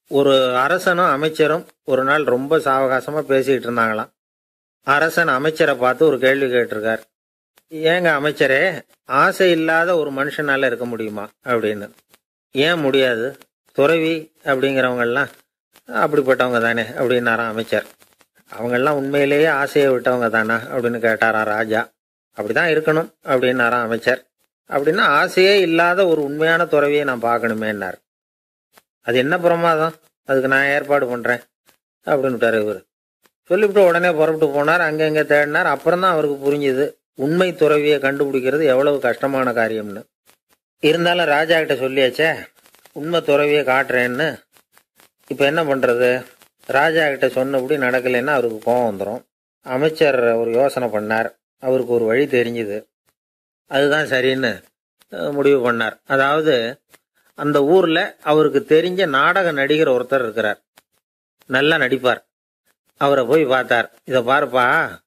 ஒரு அரசனும் அமைச்சரும் ஒரு நாள் ரொம்ப சாவகாசமா பேசிக்கிட்டு இருந்தாங்களாம் அரசன் அமைச்சரை பார்த்து ஒரு கேள்வி கேட்டிருக்கார் ஏங்க அமைச்சரே ஆசை இல்லாத ஒரு மனுஷனால இருக்க முடியுமா அப்படின்னு ஏன் முடியாது துறவி அப்படிங்கிறவங்கெல்லாம் அப்படிப்பட்டவங்க தானே அப்படின்னாராம் அமைச்சர் அவங்கெல்லாம் உண்மையிலேயே ஆசையை விட்டவங்க தானா அப்படின்னு கேட்டாராம் ராஜா அப்படிதான் இருக்கணும் அப்படின்னாராம் அமைச்சர் அப்படின்னா ஆசையே இல்லாத ஒரு உண்மையான துறவியை நான் பார்க்கணுமேன்னார் அது என்ன பிரமாதம் அதுக்கு நான் ஏற்பாடு பண்றேன் அப்படின்னு இவர் சொல்லிவிட்டு உடனே புறப்பட்டு போனார் அங்கங்க தேடினார் அப்புறம் தான் அவருக்கு புரிஞ்சுது உண்மை துறவியை கண்டுபிடிக்கிறது எவ்வளவு கஷ்டமான காரியம்னு இருந்தாலும் ராஜா கிட்ட சொல்லியாச்சே உண்மை துறவியை காட்டுறேன்னு இப்போ என்ன பண்றது ராஜா கிட்ட சொன்னபடி நடக்கலைன்னா அவருக்கு கோபம் வந்துடும் அமைச்சர் ஒரு யோசனை பண்ணார் அவருக்கு ஒரு வழி தெரிஞ்சுது அதுதான் சரின்னு அஹ், முடிவு பண்ணார் அதாவது அந்த ஊர்ல அவருக்கு தெரிஞ்ச நாடக நடிகர் ஒருத்தர் இருக்கிறார் நல்லா நடிப்பார் அவரை போய் பார்த்தார் இதை பாருப்பா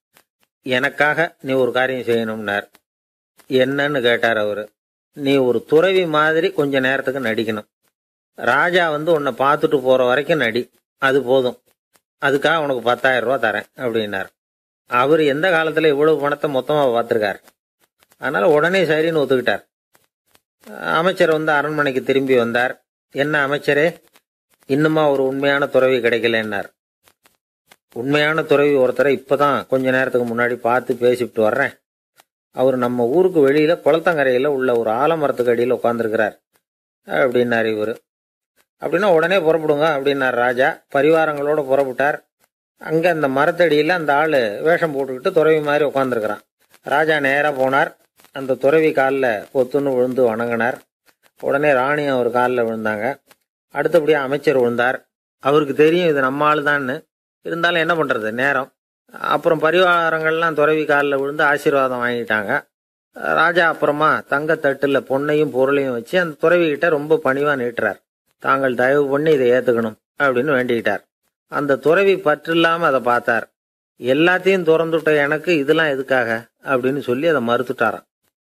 எனக்காக நீ ஒரு காரியம் செய்யணும்னார் என்னன்னு கேட்டார் அவரு நீ ஒரு துறவி மாதிரி கொஞ்ச நேரத்துக்கு நடிக்கணும் ராஜா வந்து உன்னை பார்த்துட்டு போற வரைக்கும் நடி அது போதும் அதுக்காக உனக்கு பத்தாயிரம் ரூபா தரேன் அப்படின்னார் அவர் எந்த காலத்துல இவ்வளவு பணத்தை மொத்தமா பார்த்திருக்கார் அதனால உடனே சரின்னு ஒத்துக்கிட்டார் அமைச்சர் வந்து அரண்மனைக்கு திரும்பி வந்தார் என்ன அமைச்சரே இன்னுமா ஒரு உண்மையான துறவி கிடைக்கலன்னார் உண்மையான துறவி ஒருத்தரை இப்பதான் கொஞ்ச நேரத்துக்கு முன்னாடி பார்த்து பேசிவிட்டு வர்றேன் அவர் நம்ம ஊருக்கு வெளியில குளத்தங்கரையில உள்ள ஒரு ஆலமரத்துக்கு அடியில் உட்காந்துருக்கிறார் அப்படின்னார் இவர் அப்படின்னா உடனே புறப்படுங்க அப்படின்னார் ராஜா பரிவாரங்களோட புறப்பட்டார் அங்க அந்த மரத்தடியில அந்த ஆளு வேஷம் போட்டுக்கிட்டு துறவி மாதிரி உட்காந்துருக்கிறான் ராஜா நேரா போனார் அந்த துறவி காலில் பொத்துன்னு விழுந்து வணங்கினார் உடனே ராணியும் அவர் காலில் விழுந்தாங்க அடுத்தபடியாக அமைச்சர் விழுந்தார் அவருக்கு தெரியும் இது நம்ம ஆளு தான்னு இருந்தாலும் என்ன பண்றது நேரம் அப்புறம் பரிவாரங்கள்லாம் துறவி காலில் விழுந்து ஆசீர்வாதம் வாங்கிட்டாங்க ராஜா அப்புறமா தங்கத்தட்டுல பொண்ணையும் பொருளையும் வச்சு அந்த துறவி கிட்ட ரொம்ப பணிவா நீட்டுறார் தாங்கள் தயவு பண்ணி இதை ஏத்துக்கணும் அப்படின்னு வேண்டிக்கிட்டார் அந்த துறவி பற்றில்லாம அதை பார்த்தார் எல்லாத்தையும் திறந்துட்ட எனக்கு இதெல்லாம் எதுக்காக அப்படின்னு சொல்லி அதை மறுத்துட்டாராம்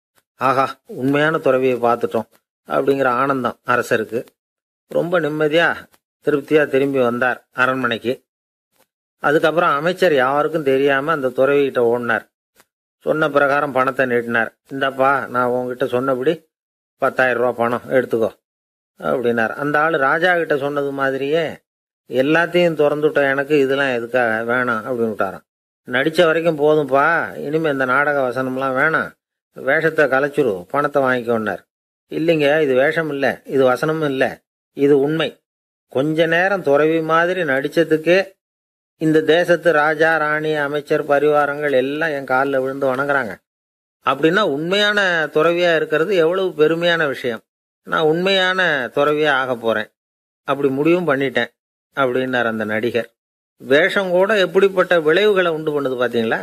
ஆஹா உண்மையான துறவியை பார்த்துட்டோம் அப்படிங்கிற ஆனந்தம் அரசருக்கு ரொம்ப நிம்மதியா திருப்தியா திரும்பி வந்தார் அரண்மனைக்கு அதுக்கப்புறம் அமைச்சர் யாருக்கும் தெரியாம அந்த துறவிகிட்ட ஓடினார் சொன்ன பிரகாரம் பணத்தை நீட்டினார் இந்தாப்பா நான் உங்ககிட்ட சொன்னபடி பத்தாயிரம் ரூபா பணம் எடுத்துக்கோ அப்படின்னார் அந்த ஆள் ராஜா கிட்ட சொன்னது மாதிரியே எல்லாத்தையும் திறந்துட்ட எனக்கு இதெல்லாம் எதுக்காக வேணாம் அப்படின்னு விட்டாராம் நடிச்ச வரைக்கும் போதும்பா இனிமே இந்த நாடக வசனம்லாம் வேணாம் வேஷத்தை கலைச்சிரு பணத்தை வாங்கிக்கோன்னார் இல்லைங்க இது வேஷம் இல்ல இது வசனமும் இல்ல இது உண்மை கொஞ்ச நேரம் துறவி மாதிரி நடிச்சதுக்கே இந்த தேசத்து ராஜா ராணி அமைச்சர் பரிவாரங்கள் எல்லாம் என் காலில் விழுந்து வணங்குறாங்க அப்படின்னா உண்மையான துறவியா இருக்கிறது எவ்வளவு பெருமையான விஷயம் நான் உண்மையான துறவியா ஆக போறேன் அப்படி முடிவும் பண்ணிட்டேன் அப்படின்னார் அந்த நடிகர் வேஷம் கூட எப்படிப்பட்ட விளைவுகளை உண்டு பண்ணுது பாத்தீங்களா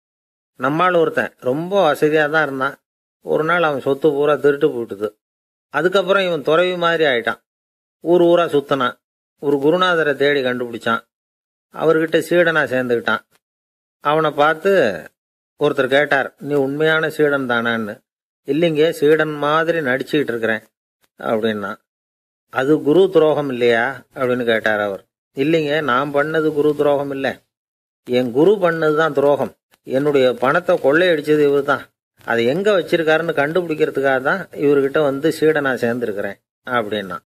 நம்மால் ஒருத்தன் ரொம்ப வசதியா தான் இருந்தான் ஒரு நாள் அவன் சொத்து பூரா திருட்டு போட்டுது அதுக்கப்புறம் இவன் துறவி மாதிரி ஆயிட்டான் ஊர் ஊரா சுத்தினான் ஒரு குருநாதரை தேடி கண்டுபிடிச்சான் அவர்கிட்ட சீடனா சேர்ந்துக்கிட்டான் அவனை பார்த்து ஒருத்தர் கேட்டார் நீ உண்மையான சீடன் தானான்னு இல்லைங்க சீடன் மாதிரி நடிச்சுக்கிட்டு இருக்கிறேன் அப்படின்னா அது குரு துரோகம் இல்லையா அப்படின்னு கேட்டார் அவர் இல்லைங்க நான் பண்ணது குரு துரோகம் இல்லை என் குரு பண்ணது தான் துரோகம் என்னுடைய பணத்தை கொள்ளையடிச்சது இவர் தான் அதை எங்க வச்சிருக்காருன்னு கண்டுபிடிக்கிறதுக்காக தான் இவர்கிட்ட வந்து சீடனா சேர்ந்துருக்கிறேன் அப்படின்னா